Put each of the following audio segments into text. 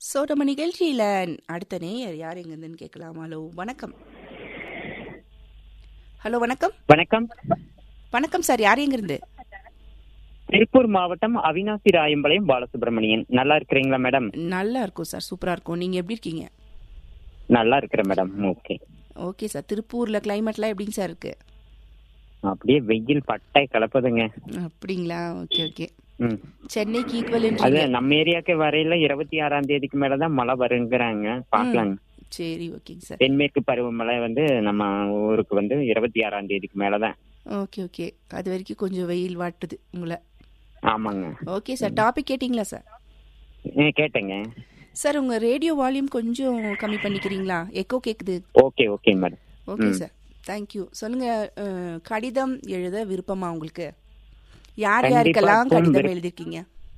So நம்ம நிகழ்ச்சியில் அடுத்த நேயர் யார் எங்கேருந்துன்னு கேட்கலாம் ஹலோ வணக்கம் ஹலோ வணக்கம் வணக்கம் வணக்கம் சார் யார் எங்கிருந்து திருப்பூர் மாவட்டம் அவினாசி ராயம்பாளையம் பாலசுப்ரமணியன் நல்லா இருக்கிறீங்களா மேடம் நல்லா இருக்கும் சார் சூப்பராக இருக்கும் நீங்கள் எப்படி இருக்கீங்க நல்லா இருக்கிறேன் மேடம் ஓகே ஓகே சார் திருப்பூரில் கிளைமேட்லாம் எப்படிங்க சார் இருக்கு அப்படியே வெயில் பட்டை கலப்புதுங்க அப்படிங்களா ஓகே ஓகே ம் சென்னைக்கு அது ஈக்குவல் நம்ம ஏரியாக்கு வரையில இருபத்தி ஆறாம் தேதிக்கு மேலதான் மழை வருங்கிறாங்க பாக்கலாங்க சரி ஓகேங்க சார் தென்மேற்கு பருவமழை வந்து நம்ம ஊருக்கு வந்து இருபத்தி ஆறாம் தேதிக்கு மேலதான் ஓகே ஓகே அது வரைக்கும் கொஞ்சம் வெயில் வாட்டுது உங்களை ஆமாங்க ஓகே சார் டாபிக் கேட்டிங்களா சார் ஏ, கேட்டேங்க சார் உங்கள் ரேடியோ வால்யூம் கொஞ்சம் கம்மி பண்ணிக்கிறீங்களா எக்கோ கேட்குது okay okay madam okay sir thank you சொல்லுங்க அஹ், கடிதம் எழுத விருப்பமா உங்களுக்கு யார் கண்டிப்பா, யாருக்கெல்லாம் ரொம்ப கடிதம் விருப்பம். எழுதிருக்கீங்க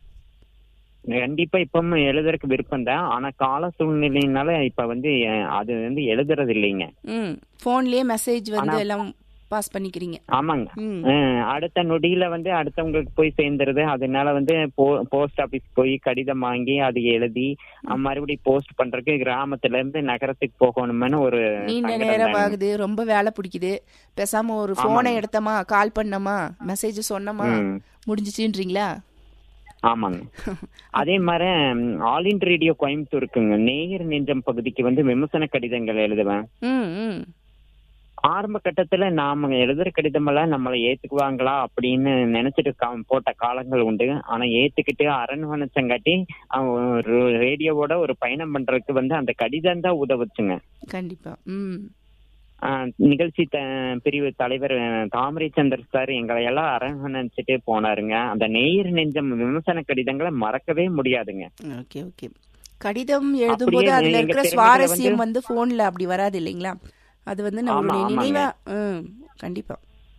கண்டிப்பா இப்பவும் எழுதுறதுக்கு விருப்பம் தான் ஆனா கால சூழ்நிலையினால இப்ப வந்து அஹ், அது வந்து எழுதுறது இல்லைங்க ம் ஃபோன்லயே மெசேஜ் வந்து ஆனா- எல்லாம் பாஸ் பண்ணிக்கிறீங்க ஆமாங்க ம் அஹ், அடுத்த நொடியில வந்து அடுத்தவங்களுக்கு போய் சேர்ந்துருது அதனால வந்து போஸ்ட் ஆபீஸ் போய் கடிதம் வாங்கி அது எழுதி அஹ், மறுபடியும் போஸ்ட் பண்றதுக்கு கிராமத்துல இருந்து நகரத்துக்கு போகணும்னு ஒரு நீண்ட சங்கடம் நேரம் தாங்க. ஆகுது ரொம்ப வேலை பிடிக்குது பேசாம ஒரு போனை ஆமாங்க. எடுத்தமா கால் பண்ணமா மெசேஜ் சொன்னமா ம். முடிஞ்சிச்சுன்றீங்களா ஆமாங்க அதே மாதிரி ஆல் இன் ரேடியோ கோயம்புத்தூர் இருக்குங்க நேயர் நெஞ்சம் பகுதிக்கு வந்து விமர்சன கடிதங்கள் எழுதுவேன் ம் ம் ஆரம்ப கட்டத்துல நாம எழுதுற கடிதமெல்லாம் நம்மளை ஏத்துக்குவாங்களா அப்படின்னு நினைச்சிட்டு கா- போட்ட காலங்கள் உண்டு ஆனா ஏத்துக்கிட்டு அரண்மனைச்சங்காட்டி ரேடியோவோட ஒரு பயணம் பண்றதுக்கு வந்து அந்த கடிதம் தான் உதவுச்சுங்க கண்டிப்பா ம் ஆஹ் நிகழ்ச்சி த- பிரிவு தலைவர் அஹ், தாமரை சந்தர் சார் எங்களை எல்லாம் அரண்மனைச்சிட்டு போனாருங்க அந்த நேயர் நெஞ்சம் விமர்சன கடிதங்களை மறக்கவே முடியாதுங்க ஓகே ஓகே கடிதம் எழுதும்போது அப்படியே அதுல எங்க இருக்கிற திறமைகளை சுவாரஸ்யம் வந்து- வந்து போன்ல அப்படி வராது இல்லைங்களா அது வந்து நம்மளுடைய ஆமா, ஆமாங்க. நினைவா ம் கண்டிப்பா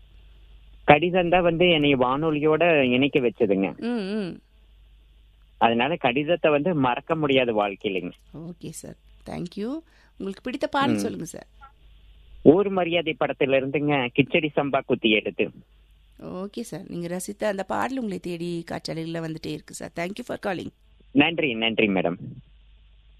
கடிதம் தான் வந்து என்னை வானொலியோட இணைக்க வச்சதுங்க ம் ம் அதனால கடிதத்தை வந்து மறக்க முடியாத வாழ்க்கையிலைங்க ஓகே சார் தேங்க்யூ உங்களுக்கு பிடித்த பாடல் சொல்லுங்க சார் ஊர் மரியாதை படத்துல இருந்துங்க கிச்சடி சம்பா குத்தி எடுத்து ஓகே சார் நீங்க ரசித்த அந்த பாடல் உங்களை தேடி காற்றாலையில் வந்துட்டே இருக்கு சார் தேங்க்யூ ஃபார் காலிங் நன்றி நன்றி மேடம்